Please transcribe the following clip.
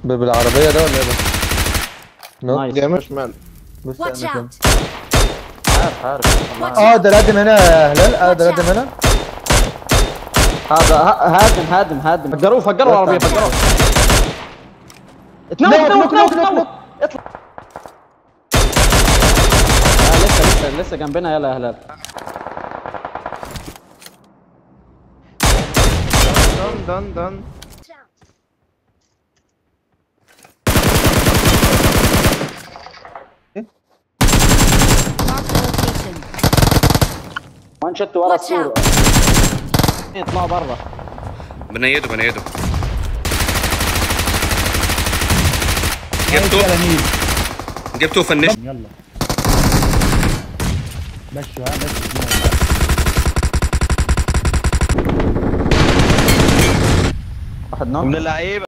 ب- بالعربية ده ولا ايه ده؟ نط نايس جامد شمال بص Watch انا كده out! عارف عارف والله. اه ده القدم هنا يا هلال اه ده القدم هنا هذا ه- هادم هادم هادم فجروه فجروا العربية فجروه اتنوك نوك، نوك نوك، نوك نوك، نوك اطلع آه، لسه لسه لسه جنبنا يلا يا هلال دن دن دن Mark the location. وان شت ورا Watch السور يطلعوا برا بنيده بنيده يلا جبته نيل جبته فنش يلا مشوا ها مشوا واحد نوك من اللعيبه